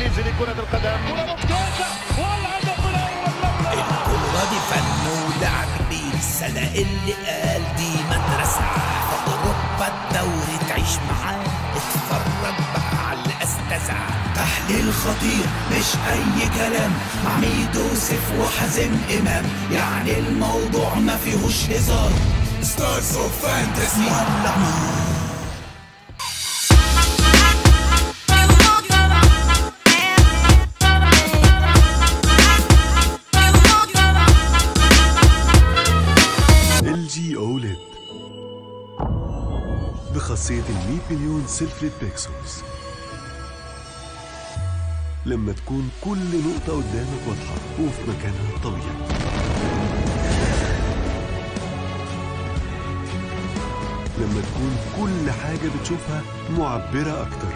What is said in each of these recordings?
الانجليزي لكرة القدم الكورة دي فن ولعب بيه السنة اللي قال دي مدرسة في أوروبا الدوري تعيش معاه اتفرج بقى على الأستاذة تحليل خطير مش أي كلام مع ميدو سيف وحازم إمام يعني الموضوع ما فيهوش هزار ستارز اوف فانتسي ولع نار ال جي اوليد بخاصية ال 100 مليون سيلفريد بيكسلز لما تكون كل نقطة قدامك واضحة وفي مكانها الطبيعي لما تكون كل حاجة بتشوفها معبرة أكتر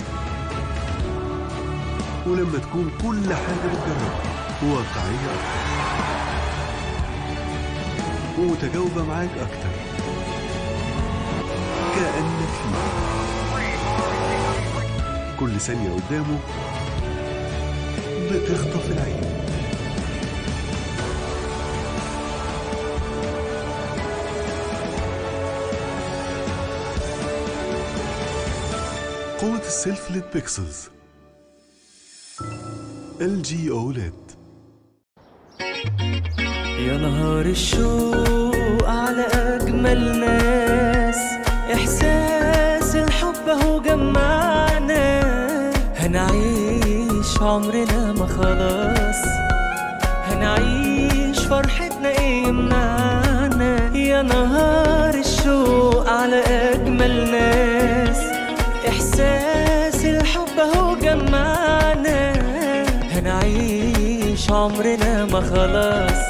ولما تكون كل حاجة بتجربها واقعية أكتر ومتجاوبة معاك أكتر كأنك فيه كل ثانية قدامه بتخطف العين قوة السيلف ليد بيكسلز ال جي اوليد يا نهار الشوق على أجمل ناس إحساس الحب أهو جمعنا هنعيش عمرنا ما خلاص هنعيش فرحتنا إيه يمنعنا يا نهار الشوق على أجمل ناس إحساس الحب أهو جمعنا هنعيش عمرنا ما خلاص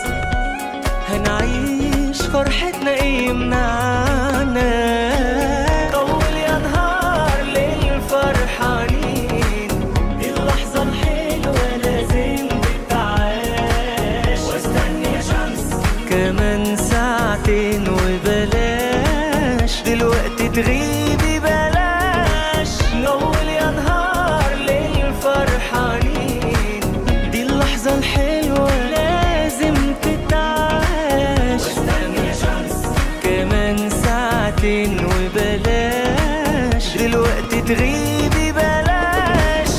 هنعيش فرحتنا ايه يمنعنا طول يا نهار ليل فرحانين دي اللحظة الحلوة لازم تتعاش واستني يا شمس كمان ساعتين وبلاش دلوقتي تغيبي بلاش نول يا نهار ليل فرحانين دي اللحظة الحلوة لازم تتعاش واستني يا شمس كمان ساعتين وبلاش دلوقتي تغيبي بلاش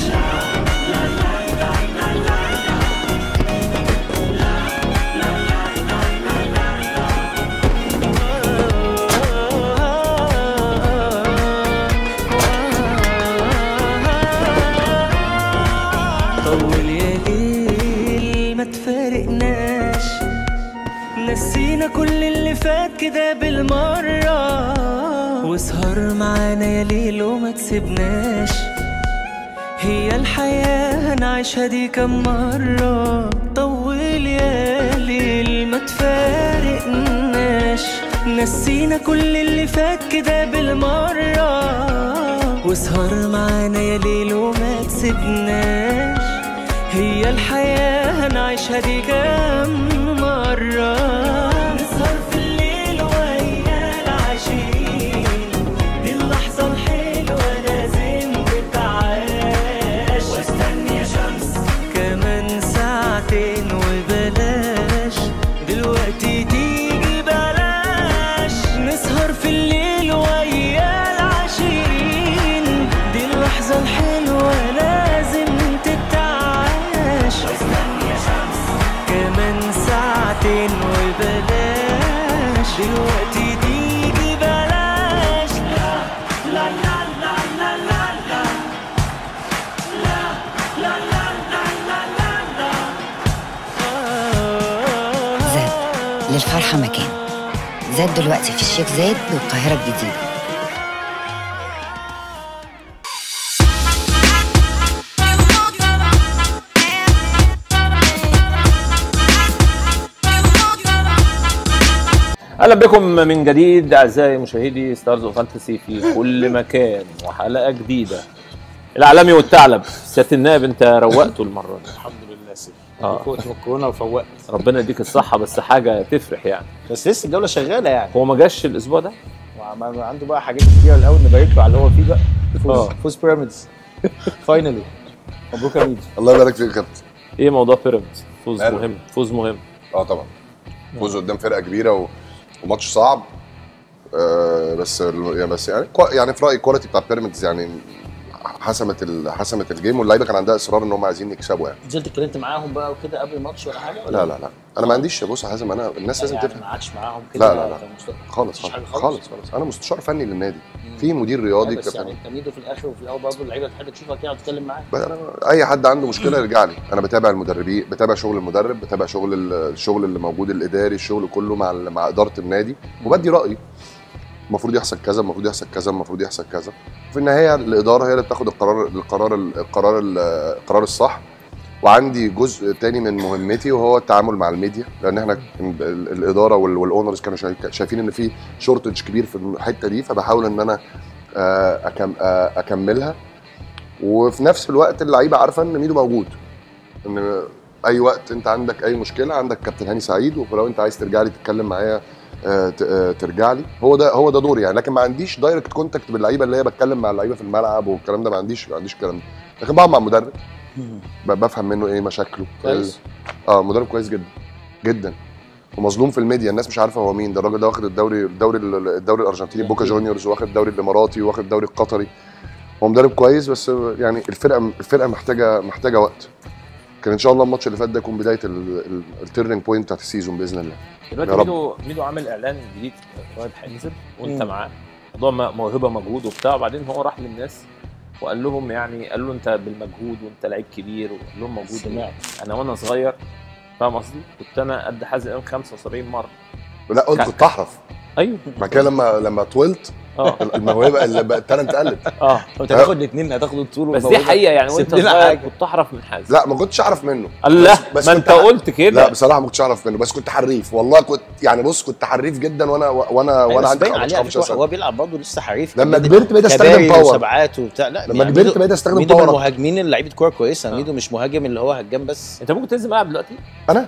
طول يا ليل ما تفارقناش نسينا كل اللي فات كده بالمرة واسهر معانا يا ليل وما تسيبناش هي الحياة هنعيشها دي كم مرة طول يا ليل ما تفارقناش نسينا كل اللي فات كده بالمرة واسهر معانا يا ليل وما تسيبناش هي الحياة هنعيشها دي كم مرة نسهر في الليل ويا العشيق دي اللحظة الحلوة لازم تتعاش واستني يا شمس كمان ساعتين وبلاش دلوقتي تيجي بلاش نسهر في الليل ويا العشرين دي اللحظة الحلوة لازم تتعاش واستني يا شمس كمان ساعتين وبلاش دلوقتي تيجي بلاش لا لا لا لا لا لا لا لا لا لا لا لا لا زاد للفرحة مكان زاد دلوقتي في الشيخ زايد والقاهرة الجديدة اهلا بكم من جديد اعزائي مشاهدي ستارز اوف فانتسي في كل مكان وحلقه جديده العالمي والثعلب سياده النائب انت روقته المره دي الحمد لله سيف آه. فوقت من الكورونا وفوقت ربنا يديك الصحه بس حاجه تفرح يعني بس لسه الجوله شغاله يعني هو ما جاش الاسبوع ده وعم- عنده بقى حاجات كتيره الاول نبارك له على اللي هو فيه بقى فوز آه. فوز بيراميدز فاينلي مبروك يا ميدو الله يبارك فيك يا كابتن ايه موضوع بيراميدز فوز ماله؟ مهم فوز مهم اه طبعا فوز قدام فرقه كبيره و... وماتش صعب آه بس ال- يعني بس يعني كوا- يعني في رايي الكواليتي بتاع بيراميدز يعني حسمت ال... حسمت الجيم واللعيبه كان عندها اصرار ان هم عايزين يكسبوا يعني نزلت اتكلمت معاهم بقى وكده قبل الماتش ولا حاجه ولا لا لا لا انا ما عنديش بص يا حازم انا الناس لازم يعني تفهم ما قعدتش معاهم كده لا لا لا كمست- خالص مفيش حاجة خالص خالص؟ خالص خالص انا مستشار فني للنادي مم. في مدير لا، رياضي بس يعني كابتن انت ميدو في الاخر وفي الاول برضه اللعيبه تحب تشوفك كده وتتكلم معاك أنا- اي حد عنده مشكله يرجع لي انا بتابع المدربين بتابع شغل المدرب بتابع شغل ال- الشغل اللي موجود الاداري الشغل كله مع ال- مع اداره النادي وبدي رايي المفروض يحصل كذا المفروض يحصل كذا المفروض يحصل كذا في النهايه الاداره هي اللي بتاخد القرار القرار القرار القرار الصح وعندي جزء تاني من مهمتي وهو التعامل مع الميديا لان احنا ال- ال- الاداره وال- والاونرز كانوا شايف- شايفين ان في شورتج كبير في الحته دي فبحاول ان انا آه، أكم آه، اكملها وفي نفس الوقت اللعيبه عارفه ان ميدو موجود ان اي وقت انت عندك اي مشكله عندك كابتن هاني سعيد ولو انت عايز ترجع لي تتكلم معايا آه، ت- آه، ترجع لي هو ده هو ده دوري يعني لكن ما عنديش دايركت كونتاكت باللعيبه اللي هي بتكلم مع اللعيبه في الملعب والكلام ده ما عنديش ما عنديش الكلام ده لكن بقعد مع المدرب ب- بفهم منه ايه مشاكله كويس. اه مدرب كويس جدا جدا ومظلوم في الميديا الناس مش عارفه هو مين ده الراجل ده واخد الدوري الدوري الدوري الارجنتيني بوكا جونيورز واخد الدوري الاماراتي واخد الدوري القطري هو مدرب كويس بس يعني الفرقه الفرقه محتاجه محتاجه وقت كان ان شاء الله الماتش اللي فات ده يكون بدايه التيرنينج بوينت بتاعت السيزون باذن الله دلوقتي يا رب. ميدو ميدو عامل اعلان جديد قريب هينزل وانت مم. معاه موضوع م- موهبه مجهود وبتاع وبعدين هو راح للناس وقال لهم يعني قال له انت بالمجهود وانت لعيب كبير وقال لهم موجود سمعت. انا وانا صغير فاهم قصدي؟ كنت انا قد حازم امام 75 مره لا قلت كنت احرف ايوه بعد كده لما لما طولت اه الموهبه اللي بقى التالنت قلت اه انت هتاخد الاثنين هتاخد الطول بس دي والموهبة. حقيقه يعني وانت سيب لنا صغير حاجة. كنت احرف من حازم لا ما كنتش اعرف منه الله بس- بس ما كنت انت ح- قلت لا كده بصراحه ما كنتش اعرف منه بس كنت حريف والله كنت يعني بص كنت حريف جدا وانا وانا أيوة، وانا بس عندي باين عليه على 15 فكرة سنه هو بيلعب برضه لسه حريف لما كبير. كبرت بقيت استخدم كباري باور وسبعات وبتاع لا لما يعني كبرت ميدو- بقيت استخدم ميدو من باور المهاجمين اللي لعيبه كوره كويسه آه. ميدو مش مهاجم اللي هو هجام بس انت ممكن تنزل ملعب دلوقتي انا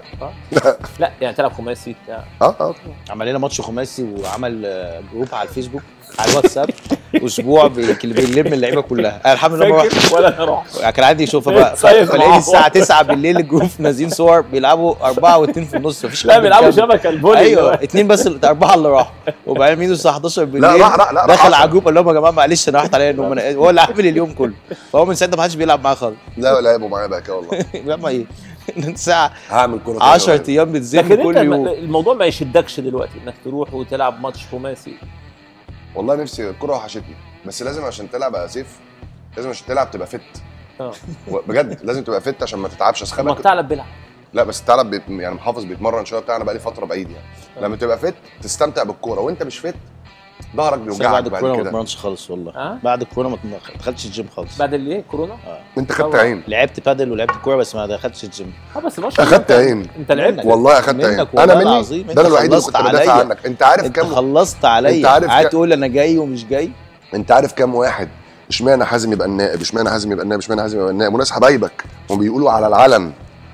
لا يعني تلعب خماسي بتاع اه اه عمل لنا ماتش خماسي وعمل آه، جروب على الفيسبوك على الواتساب اسبوع بي- بيلم اللعيبه كلها أنا الحمد لله ما رحتش فاكر ولا انا رحت كان عندي شوفه بقى صيف فلاقي معاهم. الساعه 9 بالليل الجروب نازلين صور بيلعبوا اربعه واثنين في النص مفيش لا حد بيلعبوا بيكمل. شبكه الفولي ايوه اثنين بس اللي- اربعه اللي راحوا وبعدين ميدو الساعه 11 بالليل لا راح لا لا راح دخل عشرة. على الجروب قال لهم يا جماعه معلش انا راحت عليا النوم أنا آسف. هو اللي عامل اليوم كله فهو من ساعتها ما حدش بيلعب معاه خالص لا لعبوا معايا بقى كده والله بيلعب معاه ايه؟ الساعه هعمل كوره 10 ايام بتزن لكن انت كل الم- يوم الموضوع ما يشدكش دلوقتي انك تروح وتلعب ماتش خماسي والله نفسي الكوره وحشتني بس لازم عشان تلعب يا سيف لازم عشان تلعب تبقى فت اه بجد لازم تبقى فت عشان ما تتعبش طب ما اسخنك الثعلب بيلعب لا بس الثعلب بيت... يعني محافظ بيتمرن شويه بتاع انا بقالي فتره بعيد يعني لما تبقى فت تستمتع بالكوره وانت مش فت ظهرك بس أنا بيوجعك بعد بعد الكورونا ما كده اتمرنش خالص والله ها؟ بعد الكورونا ما ما دخلتش الجيم خالص بعد اللي ايه كورونا انت خدت عين لعبت بادل ولعبت كوره بس ما دخلتش الجيم اه بس ما شاء الله اخدت عين انت لعبت والله اخدت عين منك والله انا مني العظيم، ده انت انا الوحيد اللي خلصت كنت بدافع عليا. عنك انت عارف انت كام خلصت عليا انت عارف قاعد كام- تقول انا جاي ومش جاي انت عارف كام واحد اشمعنى حازم يبقى النائب اشمعنى حازم يبقى النائب اشمعنى حازم يبقى النائب وناس حبايبك هم بيقولوا على العلن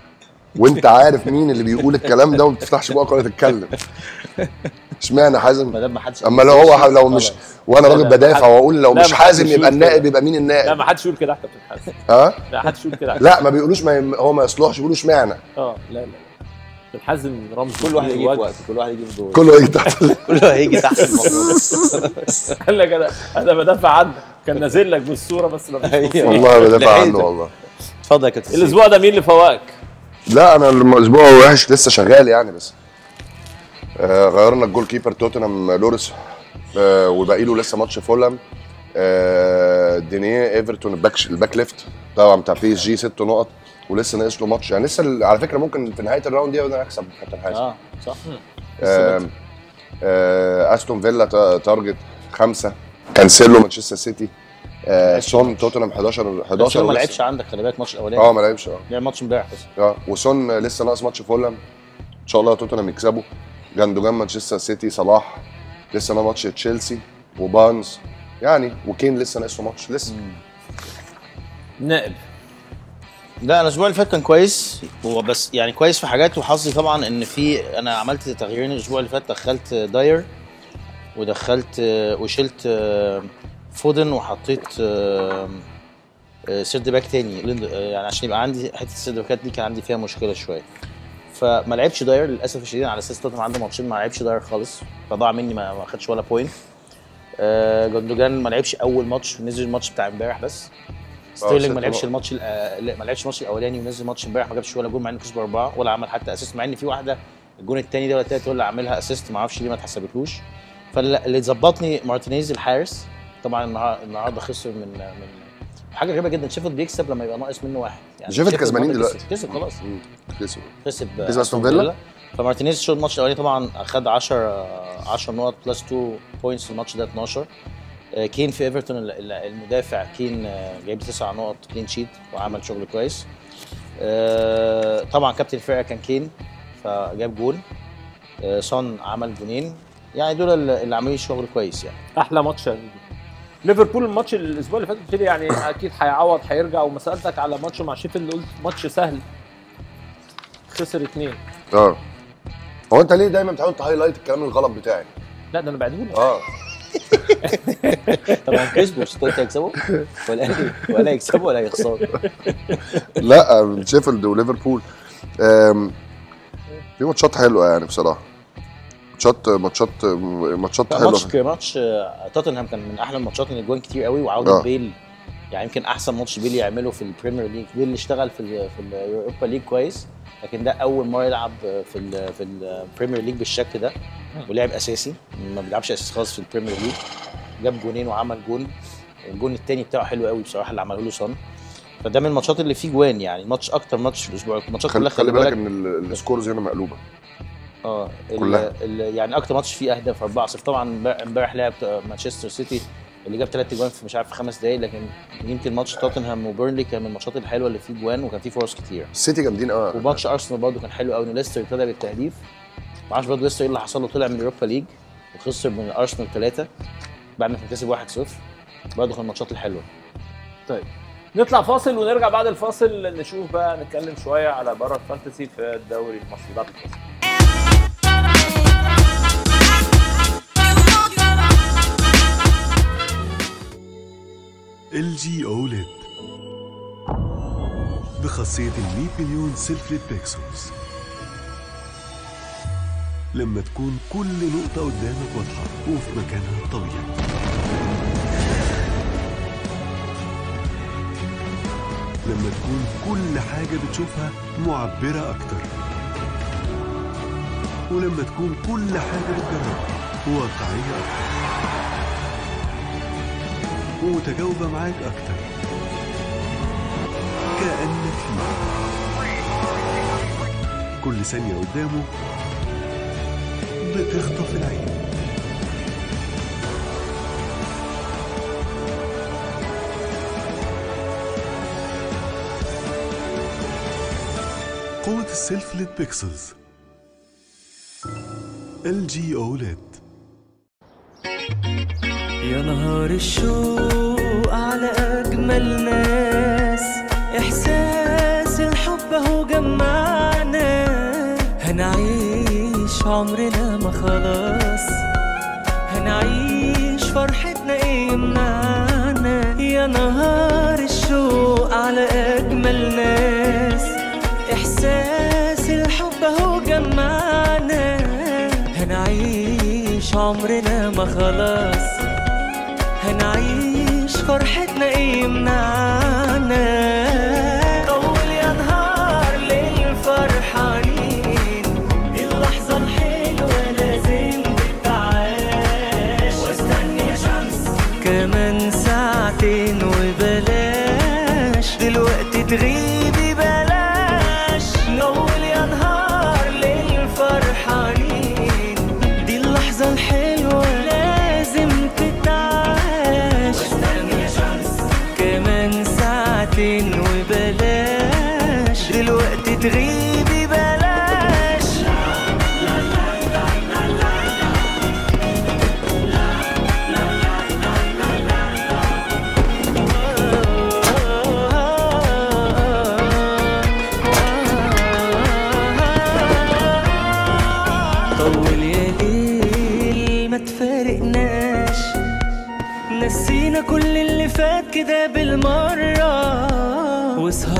وانت عارف مين اللي بيقول الكلام ده وما بتفتحش بقك ولا تتكلم اشمعنى حازم ما دام ما حدش اما لو هو لو مش خلاص. وانا لا، راجل لا، بدافع حد- واقول لو لا، مش ما حازم حدش يبقى يقول النائب كده. يبقى مين لا النائب ما حدش يقول كده يا كابتن حازم ها لا ما حدش يقول كده لا ما بيقولوش ما هو ما يصلحش بيقولوا اشمعنى اه لا لا لا حازم رمز كل واحد كبير يجي في وجه. وقته كل واحد يجي في دوره كله يجي تحت كله هيجي تحت الموضوع قال لك انا انا بدافع عنك كان نازل لك بالصوره بس ما فيش أيوة. توصيل. والله بدافع عنه لحقته. والله اتفضل يا كابتن سيف. الاسبوع ده مين اللي فواك؟ لا انا الاسبوع وحش لسه شغال يعني بس آه غيرنا الجول كيبر توتنهام لوريس آه وباقي له لسه ماتش فولهام آه دينيه ايفرتون الباك الباك ليفت طبعا بتاع بي اس جي ست نقط ولسه ناقص له ماتش يعني لسه ال- على فكره ممكن في نهايه الراوند دي انا اكسب كابتن حازم اه صح آه آه استون فيلا تا- تارجت خمسه كانسيلو مانشستر سيتي آه سون توتنهام 11 بس 11 هو ما ولسه- لعبش عندك خلي بالك الماتش الاولاني اه ما لعبش اه لعب ماتش امبارح بس اه وسون لسه ناقص ماتش فولهام ان شاء الله توتنهام يكسبوا جاندوجان مانشستر سيتي صلاح لسه ناقص ماتش تشيلسي وبارنز يعني وكين لسه ناقصه ماتش لسه نائب لا انا الاسبوع اللي فات كان كويس هو بس يعني كويس في حاجات وحظي طبعا ان في انا عملت تغييرين الاسبوع اللي فات دخلت داير ودخلت وشلت فودن وحطيت آه، سيرد باك تاني ليند- آه، يعني عشان يبقى عندي حته السيرد باكات دي كان عندي فيها مشكله شويه فما لعبش داير للاسف الشديد على اساس توتنهام عنده ماتشين ما لعبش داير خالص فضاع مني ما ما خدش ولا بوينت آه، جوندوجان ما لعبش اول ماتش نزل الماتش بتاع امبارح بس ستيرلينج ما ست لعبش نقط. الماتش الأ- لا، ما لعبش الماتش الاولاني ونزل ماتش امبارح ما جابش ولا جول مع انه كسب اربعه ولا عمل حتى اسيست مع ان في واحده الجون الثاني ده ولا التالت هو اللي عاملها اسيست ما اعرفش ليه ما اتحسبتلوش فاللي ظبطني مارتينيز الحارس طبعا النهار- النهارده خسر من من حاجه غريبه جدا شيفيلد بيكسب لما يبقى ناقص منه واحد يعني شيفيلد شيفيلد كسبانين النهاردة دلوقتي. كسب كسب خلاص مم. كسب كسب كسب أستون فيلا؟ فمارتينيز شو الماتش الاولاني طبعا اخد 10 10 نقط بلس 2 بوينتس في الماتش ده 12 آه، كين في ايفرتون ال- ال- المدافع كين آه، جايب لي 9 نقط كلين شيت وعمل شغل كويس آه، طبعا كابتن الفرقه كان كين فجاب جول آه، سون عمل جونين يعني دول اللي اللي عاملين شغل كويس يعني احلى ماتش يا ميدو. ليفربول الماتش الاسبوع اللي فات قلت لي يعني اكيد هيعوض هيرجع وما سالتك على ماتش مع شيفيلد قلت ماتش سهل خسر اثنين اه هو انت ليه دايما بتحاول تهايلايت الكلام الغلط بتاعي؟ لا ده انا بعدهولك اه طبعا كسبوا مش قلت هيكسبوا ولا ولا يكسبوا ولا يخسروا لا شيفيلد وليفربول آم، في ماتشات حلوه يعني بصراحه ماتشات ماتشات ماتشات لا، حلوه ماتش ماتش آه، توتنهام كان من احلى الماتشات ان الجوان كتير قوي وعوده آه. بيل يعني يمكن احسن ماتش بيل يعمله في البريمير ليج بيل اللي اشتغل في ال في اليوروبا ليج كويس لكن ده اول مره يلعب في ال في البريمير ليج بالشكل ده ولعب اساسي ما بيلعبش اساسي خالص في البريمير ليج جاب جونين وعمل جون الجون الثاني بتاعه حلو قوي بصراحه اللي عمله له سون فده من الماتشات اللي فيه جوان يعني ماتش اكتر ماتش في الاسبوع الماتشات خلي, كلها خلي بالك ان ال- السكورز هنا مقلوبه اه ال- كلها. ال- يعني اكتر ماتش فيه اهداف 4 0 طبعا امبارح- امبارح لعب مانشستر سيتي اللي جاب ثلاث اجوان في مش عارف في خمس دقائق لكن يمكن ماتش توتنهام وبيرنلي كان من الماتشات الحلوه اللي فيه جوان وكان فيه فرص كتير السيتي جامدين قوي وماتش ارسنال برضه كان حلو قوي ان ليستر ابتدى بالتهديف ما اعرفش برضه ليستر ايه اللي حصل له طلع من اليوروبا ليج وخسر من ارسنال ثلاثه بعد ما كان كسب 1 0 برضه كان الماتشات الحلوه طيب نطلع فاصل ونرجع بعد الفاصل نشوف بقى نتكلم شويه على بره الفانتسي في الدوري المصري بعد الفاصل ال جي اوليد بخاصية ال 100 مليون سيلفريد بيكسلز لما تكون كل نقطة قدامك واضحة وفي مكانها الطبيعي لما تكون كل حاجة بتشوفها معبرة أكتر ولما تكون كل حاجة بتجربها واقعية أكتر ومتجاوبة معاك أكتر كأنك فيه كل ثانية قدامه بتخطف العين قوة السيلف ليد بيكسلز ال جي اوليد يا نهار الشوق على أجمل ناس إحساس الحب أهو جمعنا هنعيش عمرنا ما خلاص هنعيش فرحتنا إيه يمنعنا يا نهار الشوق على أجمل ناس إحساس الحب أهو جمعنا هنعيش عمرنا ما خلاص هنعيش فرحتنا ايه يمنعنا طول يا نهار ليل فرحانين اللحظة الحلوة لازم تتعاش واستني يا شمس كمان ساعتين وبلاش دلوقتي تغيبي بلاش نقول يا نهار ليل فرحانين دي اللحظة الحلوة لازم تتعاش واستني يا شمس كمان ساعتين وبلاش دلوقتي تغيبي بلاش طول يا ليل ما تفارقناش نسينا كل اللي فات كده بالمرة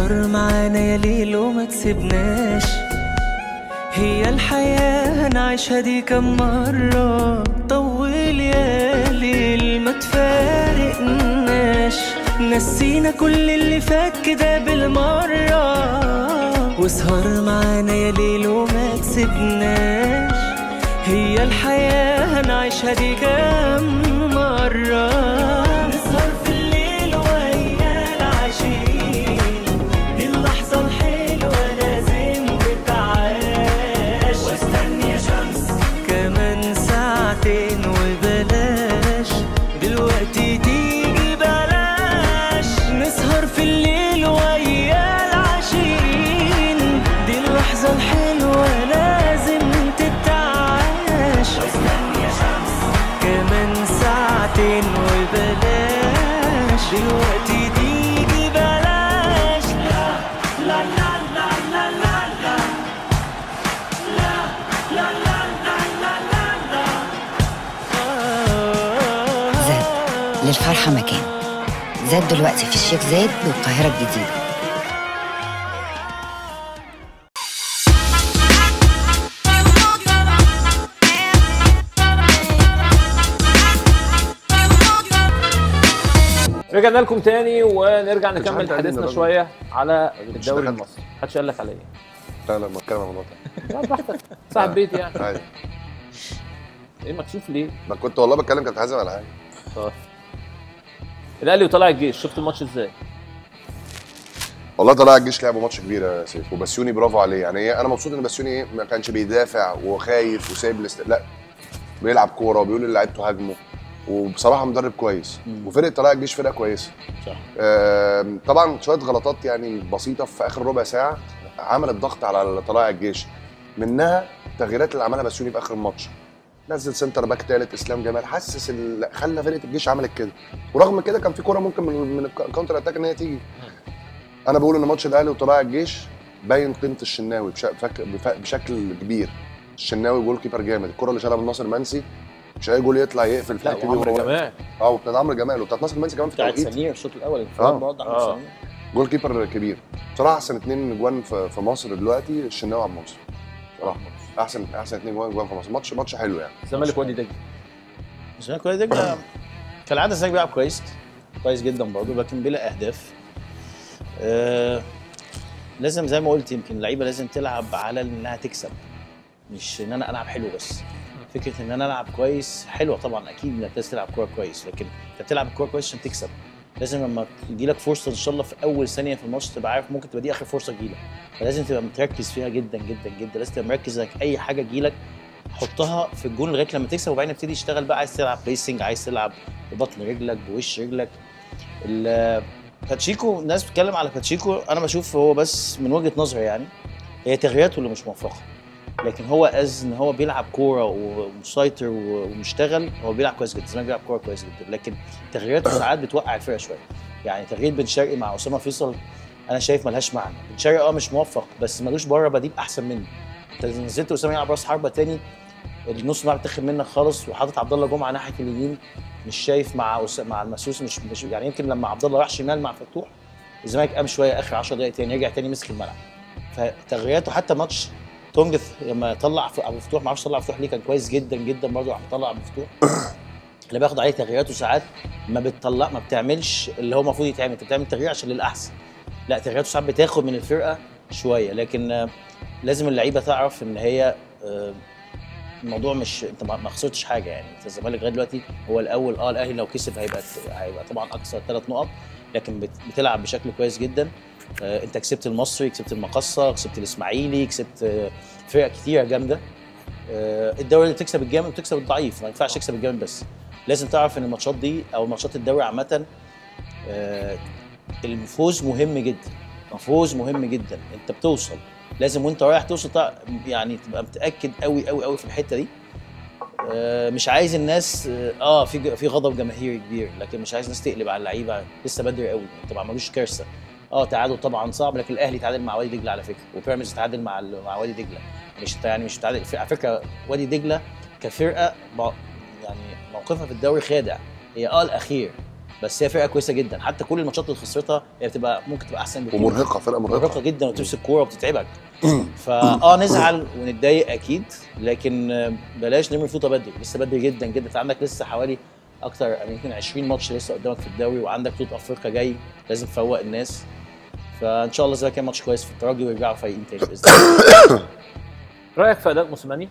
واسهر معانا يا ليل وما تسيبناش هي الحياة هنعيشها دي كم مرة طول يا ليل ما تفارقناش نسينا كل اللي فات كده بالمرة واسهر معانا يا ليل وما تسيبناش هي الحياة هنعيشها دي كم مرة نسهر في الليل ويا العشيق دي اللحظة الحلوة لازم تتعاش واستني يا شمس كمان ساعتين وبلاش دلوقتي تيجي بلاش نسهر في الليل ويا العشرين دي اللحظة الحلوة لازم تتعاش واستني يا شمس كمان ساعتين وبلاش دلوقتي تيجي بلاش لا لا لا لا لا لا لا لا لا لا لا لا لا لا زاد للفرحة مكان زاد دلوقتي في الشيخ زايد والقاهرة الجديدة رجعنا لكم تاني ونرجع مش نكمل حد قال لي حديثنا إن الراجل- شويه على مش الدوري دخلت. المصري محدش قال لك على ايه لا لا ما اتكلم عن الموضوع ده لا براحتك صاحب بيت يعني عادي ايه مكسوف ليه ما كنت والله بتكلم كابتن حازم على حاجه طيب الاهلي وطلع الجيش شفت الماتش ازاي والله طلع الجيش لعبوا ماتش كبير يا سيف وبسيوني برافو عليه يعني إيه، انا مبسوط ان بسيوني إيه، ما كانش بيدافع وخايف وسايب الاست... لا بيلعب كوره وبيقول لعيبته هاجموا وبصراحه مدرب كويس وفرقه طلائع الجيش فرقه كويسه صح آم، طبعا شويه غلطات يعني بسيطه في اخر ربع ساعه عملت ضغط على طلائع الجيش منها التغييرات اللي عملها بسيوني في اخر الماتش نزل سنتر باك ثالث اسلام جمال حسس ال... خلى فرقه الجيش عملت كده ورغم كده كان في كوره ممكن من, من الكاونتر اتاك ان هي تيجي انا بقول ان ماتش الاهلي وطلائع الجيش باين قيمه الشناوي بش... فك... بف... بشكل كبير الشناوي جول كيبر جامد الكره اللي شالها من ناصر منسي مش اي جول يطلع يقفل في لا الحته دي وعمرو وهو واقف. جمال اه وبتاعت عمرو جمال وبتاعت ناصر منسي كمان في بتاعت التوقيت سمير الشوط الاول آه. انفراد برضه آه. عمرو سمير جول كيبر كبير بصراحه احسن اتنين اجوان في في مصر دلوقتي الشناوي وعبد الناصر بصراحه احسن احسن اتنين اجوان جوان في مصر ماتش ماتش حلو يعني الزمالك وادي دجله الزمالك كويس دجله كالعاده الزمالك بيلعب كويس كويس جدا برضه لكن بلا اهداف آه لازم زي ما قلت يمكن اللعيبه لازم تلعب على انها تكسب مش ان انا العب حلو بس فكره ان انا العب كويس حلوه طبعا اكيد انك لازم تلعب كوره كويس لكن انت بتلعب الكوره كويس عشان تكسب لازم لما تجي لك فرصه ان شاء الله في اول ثانيه في الماتش تبقى عارف ممكن تبقى دي اخر فرصه تجيلك فلازم تبقى متركز فيها جدا جدا جدا لازم تبقى مركز انك اي حاجه تجيلك حطها في الجون لغايه لما تكسب وبعدين ابتدي اشتغل بقى عايز تلعب بيسنج عايز تلعب ببطن رجلك بوش رجلك ال- باتشيكو الناس بتتكلم على باتشيكو انا بشوف هو بس من وجهه نظري يعني هي تغييراته اللي مش موفقه لكن هو از ان هو بيلعب كوره ومسيطر و- ومشتغل هو بيلعب كويس جدا الزمالك بيلعب كوره كويس جدا لكن تغييراته ساعات بتوقع الفرقه شويه يعني تغيير بن شرقي مع اسامه فيصل انا شايف ملهاش معنى بن شرقي اه مش موفق بس ملوش بره بديل احسن منه انت نزلت اسامه يلعب راس حربه تاني النص الملعب اتاخد منك خالص وحاطط عبد الله جمعه ناحيه اليمين مش شايف مع أس- مع المسوس مش, مش يعني يمكن لما عبد الله راح شمال مع فتوح الزمالك قام شويه اخر 10 دقائق تاني رجع تاني مسك الملعب فتغييراته حتى ماتش تونجث لما طلع ف- ابو فتوح ما اعرفش طلع فتوح ليه كان كويس جدا جدا برضه راح مطلع ابو فتوح اللي بياخد عليه تغييراته ساعات ما بتطلع ما بتعملش اللي هو المفروض يتعمل انت بتعمل تغيير عشان للاحسن لا تغييراته ساعات بتاخد من الفرقه شويه لكن آه، لازم اللعيبه تعرف ان هي آه، الموضوع مش انت ما ما خسرتش حاجه يعني انت الزمالك لغايه دلوقتي هو الاول اه الاهلي لو كسب هيبقى هيبقى طبعا اكثر ثلاث نقط لكن بت- بتلعب بشكل كويس جدا آه، انت كسبت المصري كسبت المقصه كسبت الاسماعيلي كسبت آه، فرق كتيره جامده آه، الدوري اللي تكسب الجامد وتكسب الضعيف ما ينفعش تكسب الجامد بس لازم تعرف ان الماتشات دي او ماتشات الدوري عامه آه، الفوز مهم جدا الفوز مهم جدا انت بتوصل لازم وانت رايح توصل تع- يعني تبقى متاكد قوي قوي قوي في الحته دي آه، مش عايز الناس اه آه، في ج- في غضب جماهيري كبير لكن مش عايز الناس تقلب على اللعيبه لسه بدري قوي انت ما عملوش كارثه اه تعادل طبعا صعب لكن الاهلي تعادل مع وادي دجله على فكره وبيراميدز تعادل مع ال- مع وادي دجله مش انت يعني مش تعادل على فكره وادي دجله كفرقه ب- يعني موقفها في الدوري خادع هي اه الاخير بس هي فرقه كويسه جدا حتى كل الماتشات اللي خسرتها هي بتبقى ممكن تبقى احسن بكتير ومرهقه فرقه مرهقه مرهقه جدا وتمسك كوره وبتتعبك فاه نزعل ونتضايق اكيد لكن آه، بلاش نرمي فوطه بدري لسه بدري جدا جدا انت عندك لسه حوالي اكتر يعني يمكن 20 ماتش لسه قدامك في الدوري وعندك بطوله افريقيا جاي لازم تفوق الناس فان شاء الله زي كان ماتش كويس في الترجي ويرجعوا فايقين تاني باذن الله رايك في اداء موسيماني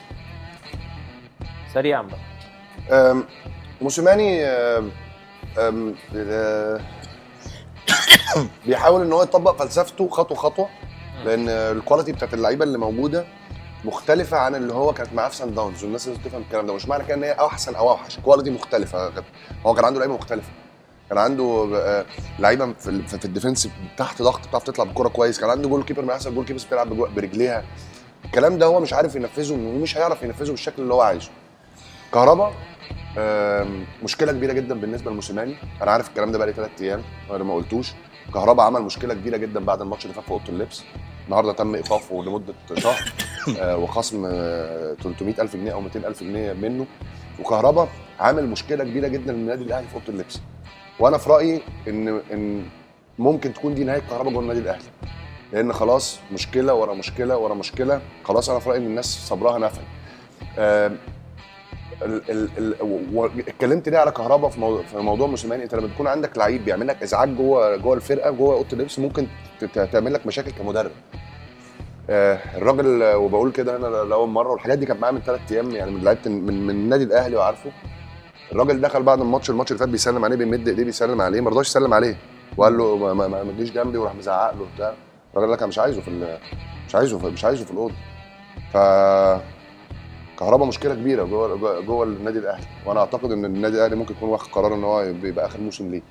سريعا بقى أم، موسيماني أم، أم، آه، بيحاول ان هو يطبق فلسفته خطوه خطوه لان الكواليتي بتاعت اللعيبه اللي موجوده مختلفه عن اللي هو كانت معاه في سان داونز والناس لازم تفهم الكلام ده مش معنى كده ان هي احسن او اوحش كواليتي مختلفه هو كان عنده لعيبه مختلفه كان عنده آه، لعيبه في ال- في الديفنس تحت ضغط بتعرف تطلع بالكوره كويس كان عنده جول كيبر من احسن جول كيبرز بتلعب بجو- برجليها الكلام ده هو مش عارف ينفذه ومش هيعرف ينفذه بالشكل اللي هو عايزه كهربا آم، مشكله كبيره جدا بالنسبه لموسيماني انا عارف الكلام ده بقالي ثلاث ايام انا ما قلتوش كهربا عمل مشكله كبيره جدا بعد الماتش اللي فات في اوضه اللبس النهارده تم ايقافه لمده شهر آه، وخصم آه، 300000 جنيه او 200000 جنيه منه وكهربا عامل مشكله كبيره جدا للنادي الاهلي في اوضه اللبس وانا في رايي ان ان ممكن تكون دي نهايه كهربا جوه النادي الاهلي لان خلاص مشكله ورا مشكله ورا مشكله خلاص انا في رايي ان الناس صبرها نفد آم، ال- ال- ال- و- و- اتكلمت ليه على كهربا في موضوع, في موضوع موسيماني انت لما تكون عندك لعيب بيعمل لك ازعاج جوه جوه الفرقه جوه اوضه اللبس ممكن ت- ت- تعمل لك مشاكل كمدرب آه، الراجل آه، وبقول كده انا لاول مره والحاجات دي كانت معايا من ثلاث ايام يعني من لعيبه من من النادي الاهلي وعارفه الراجل دخل بعد الماتش الماتش اللي فات بيسلم عليه بيمد ايديه بيسلم عليه ما رضاش يسلم عليه وقال له ما, ما, ما ما تجيش جنبي وراح مزعق له وبتاع الراجل قال لك انا مش عايزه في ال- مش عايزه في مش عايزه في الاوضه ف كهربا مشكله كبيره جوه جوه, جوه النادي الاهلي وانا اعتقد ان النادي الاهلي ممكن يكون واخد قرار ان هو يبقى اخر موسم ليه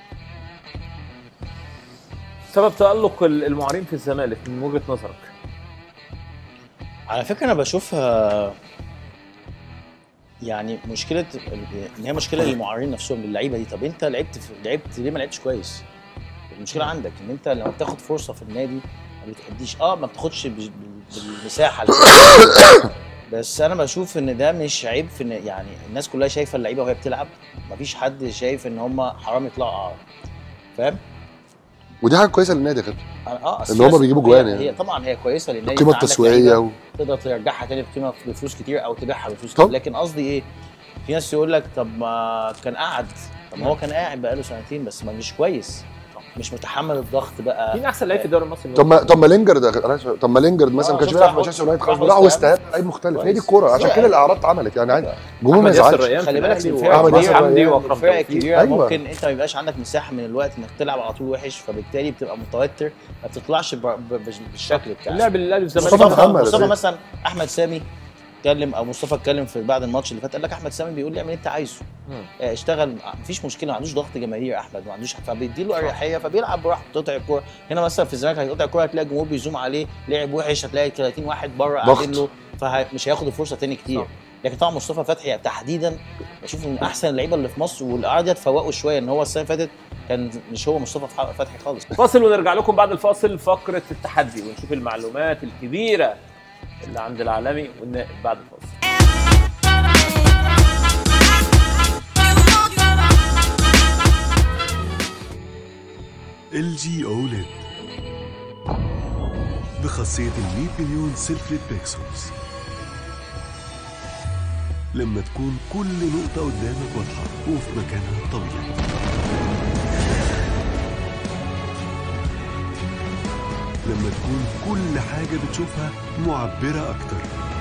سبب تألق المعارين في الزمالك من وجهة نظرك على فكره انا بشوفها يعني مشكله ان هي مشكله للمعارين نفسهم للعيبه دي طب انت لعبت في لعبت ليه ما لعبتش كويس؟ المشكله عندك ان انت لما بتاخد فرصه في النادي ما بتأديش اه ما بتاخدش بال- بال- بالمساحه اللي- بس انا بشوف ان ده مش عيب في إن- يعني الناس كلها شايفه اللعيبه وهي بتلعب مفيش حد شايف ان هم حرام يطلعوا اعاره فاهم؟ ودي حاجه كويسه للنادي يا كابتن اه أصل إن هما الناس- بيجيبوا هي- جوان يعني. هي طبعا هي كويسه للنادي القيمه أنت عندك التسويقيه لعيبة و... تقدر ترجعها تاني بقيمه بفلوس كتير او تبيعها بفلوس طب. كتير لكن قصدي ايه في ناس يقول لك طب ما كان قعد طب ما هو كان قاعد بقاله سنتين بس ما مش كويس مش متحمل الضغط بقى مين احسن لعيب في الدوري المصري طب ما طب ما لينجرد أنا آسف، طب ما لينجرد مثلا آه، ما كانش شفت بيلعب في راح مانشستر يونايتد راح خلاص راح وست وست هام لعيب مختلف هي دي الكوره عشان كويس. كده الاعراض اتعملت يعني عادي جمهور ما احمد ياسر يزعلش ريان في خلي بالك الأهلي الفرق أحمد وأحمد ياسر حمدي ريان واكرم الفرق توفيق الكبيره أيوة. ممكن انت ما يبقاش عندك مساحه من الوقت انك تلعب على طول وحش فبالتالي بتبقى متوتر ما بتطلعش ب- ب- بالشكل بتاعك اللاعب اللي الاهلي في مصطفى الزمالك محمد. مصطفى أساسي. مثلا احمد سامي اتكلم او مصطفى اتكلم في بعد الماتش اللي فات قال لك احمد سامي بيقول لي اعمل اللي انت عايزه مم. آه، اشتغل مفيش مشكله ما عندوش ضغط جماهير احمد ما عندوش فبيدي له اريحيه فبيلعب براحته تقطع الكوره هنا مثلا في الزمالك هيقطع الكوره هتلاقي الجمهور بيزوم عليه لعب وحش هتلاقي 30 واحد بره ضغط. قاعدين له فمش هياخد الفرصه تاني كتير صح. لكن طبعا مصطفى فتحي تحديدا بشوف من احسن اللعيبه اللي في مصر والقعده اتفوقوا شويه ان هو السنه اللي فاتت كان مش هو مصطفى فتحي خالص فاصل ونرجع لكم بعد الفاصل فقرة التحدي ونشوف المعلومات الكبيرة اللي عند العالمي والنائب بعد الفاصل ال جي اوليد بخاصية ال 100 مليون سيلفليت بيكسلز لما تكون كل نقطة قدامك واضحة وفي مكانها الطبيعي لما تكون كل حاجة بتشوفها معبرة أكتر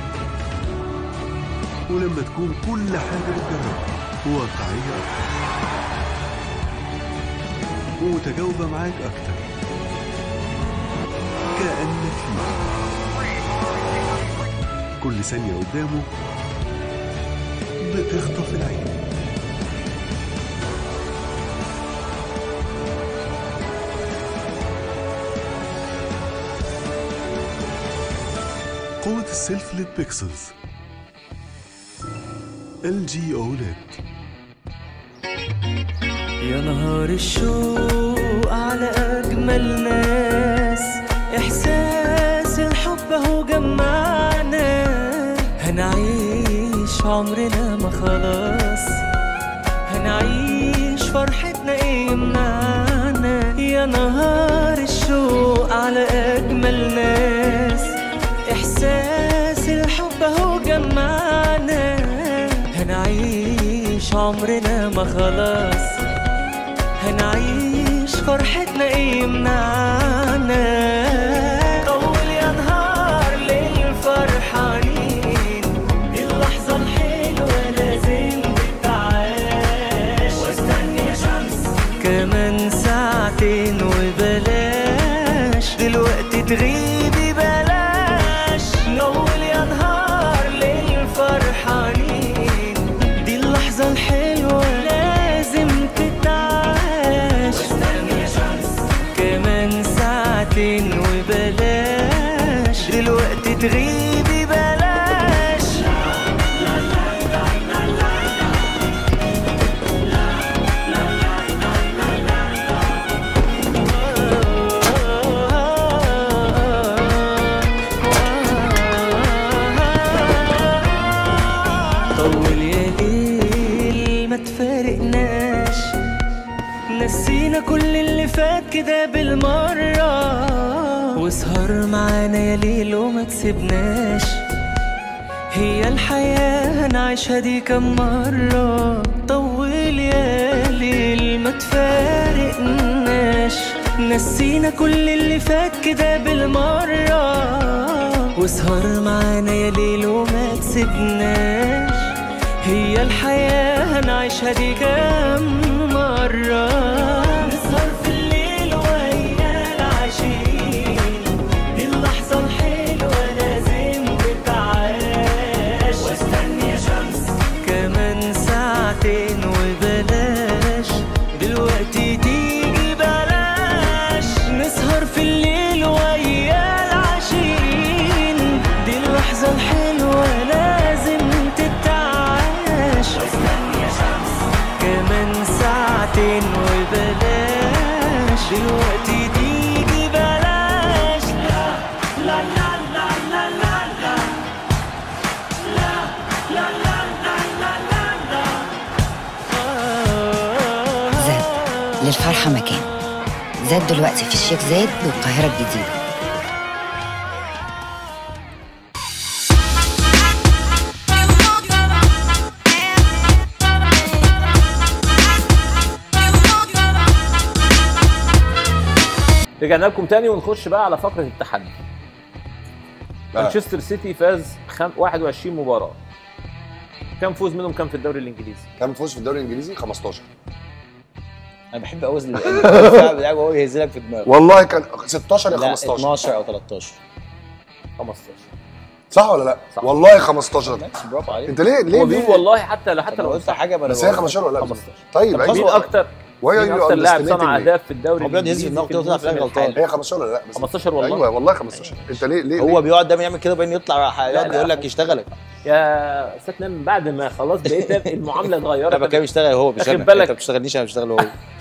ولما تكون كل حاجة بتجربها واقعية أكتر ومتجاوبة معاك أكتر كأنك فيه كل ثانية قدامه بتخطف العين قوة السيلف ليد بيكسلز ال جي اوليد يا نهار الشوق على أجمل ناس إحساس الحب أهو جمعنا هنعيش عمرنا ما خلاص هنعيش فرحتنا ايه يمنعنا يا نهار الشوق على اجمل ناس احساس الحب اهو جمعنا هنعيش عمرنا ما خلاص هنعيش فرحتنا ايه يمنعنا طول يا نهار ليل فرحانين اللحظة الحلوة لازم تتعاش واستني يا شمس كمان ساعتين وبلاش دلوقتي تغيبي بلاش نول يا نهار ليل فرحانين دي اللحظة الحلوة لازم تتعاش واستني يا شمس كمان ساعتين وبلاش دلوقتي تغيبي بلاش طول يا ليل ما تفارقناش نسينا كل اللي فات كده بالمرة واسهر معانا يا ليل وما تسيبناش هي الحياة هنعيشها دي كم مرة طول يا ليل ما تفارقناش نسينا كل اللي فات كده بالمرة واسهر معانا يا ليل وما تسيبناش هي الحياة هنعيشها دي كم مرة نسهر في الليل ويا العشيق دي اللحظة الحلوة لازم تتعاش واستني يا شمس كمان ساعتين وبلاش دلوقتي تيجي بلاش نسهر في الليل ويا العشيق دي اللحظة الحلوة لازم تتعاش واستني يا شمس كمان ساعتين وبلاش دلوقتي تيجي بلاش لا لا لا لا لا لا لا لا لا لا لا لا لا لا زاد للفرحة مكان زاد دلوقتي في الشيخ زايد والقاهرة الجديدة رجعنا لكم تاني ونخش بقى على فقره التحدي آه. مانشستر سيتي فاز خم... 21 مباراه كم فوز منهم كان في الدوري الانجليزي كام فوز في الدوري الانجليزي 15 انا بحب قوي الدفاع بتاعك وهو يهزلك في دماغك والله كان 16 يا لا 15 12 او 13 15 صح ولا لا؟ صح. والله 15 ماشي برافو عليك انت ليه ليه هو بيقول ليه؟ والله حتى لو حتى حتى لو لو قلت حاجه ما انا بس هي بقول. 15 ولا لا؟ 15 طيب طب عيب. مين اكتر Why are مين you اكتر لاعب underestimating صنع me؟ اهداف في الدوري هو بيقعد يهز الانجليزي في دماغه في كده ويطلع في الموسم الآخر غلطان. الحالي هي 15 ولا لا؟ بس 15 والله. ايوه والله 15 انت ليه ليه هو ليه؟ بيقعد دايما يعمل كده وبعدين يطلع راح لا، يقعد يقول لك يشتغلك يا استاذ نام بعد ما خلاص بقيت المعامله لا اتغيرت بكام يشتغل هو مش واخد انا بالك؟ انت ما بتشتغلنيش انا بشتغل هو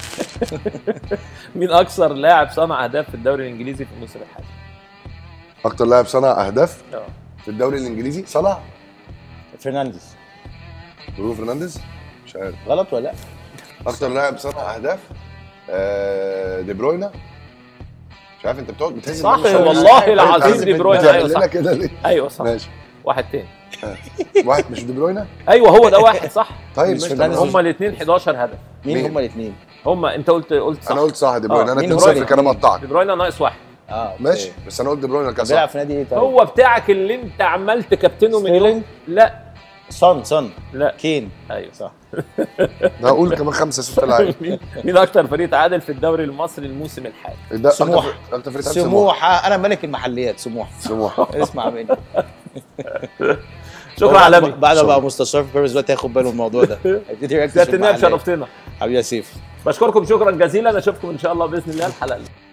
مين اكثر لاعب صنع اهداف في الدوري الانجليزي في الموسم الحالي اكتر لاعب صنع اهداف اه في الدوري الانجليزي صلاح فرنانديز برونو فرنانديز مش عارف غلط ولا لا؟ اكتر لاعب صنع اهداف آه، دي بروينا مش عارف انت بتقعد بتهز صح دماغك. والله طيب، العظيم بتهز دي بروينا بتعمل ايوه لنا صح كده ليه؟ ايوه صح ماشي واحد تاني واحد مش دي بروينا ايوه هو ده واحد صح طيب مش ماشي فرنانديز. طب هما الاثنين 11 هدف مين مين؟ هما الاثنين؟ هما انت قلت قلت صح انا قلت صح دي بروينا آه، انا مين 2 هو 0 اللي- كان قطعك دي بروينا ناقص واحد اه أوكي. ماشي بس انا قلت دي بروينا كان بيلعب صح في نادي ايه طيب؟ هو بتاعك اللي انت عمال تكابتنه من ستيرلينج؟ يوم لا صن صن لا كين ايوه صح ده هقول كمان خمسه ست لعيبه مين مين اكتر فريق تعادل في الدوري المصري الموسم الحالي ده أكتر- سموح. اكتر فريق تعب سموحه انا ملك المحليات سموحه سموح اسمع مني شكرا عالمي بعد ما شكرا. بقى مستشار في بيراميدز دلوقتي هياخد باله من الموضوع ده هيبتدي يركز في سياده النائب المحليات. شرفتنا حبيبي يا سيف بشكركم شكرا جزيلا اشوفكم ان شاء الله باذن الله الحلقه اللي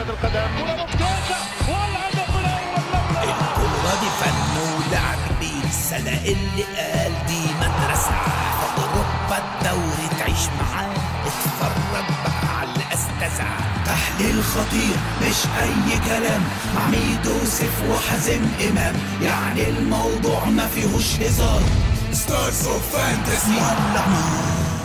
الكورة دي فن ولعب بيه السنة اللي قال دي مدرسة في أوروبا الدوري تعيش معاه اتفرج بقى على الأستاذة تحليل خطير مش أي كلام مع ميدو سيف وحازم إمام يعني الموضوع ما فيهوش هزار ستارز اوف فانتسي ولع نار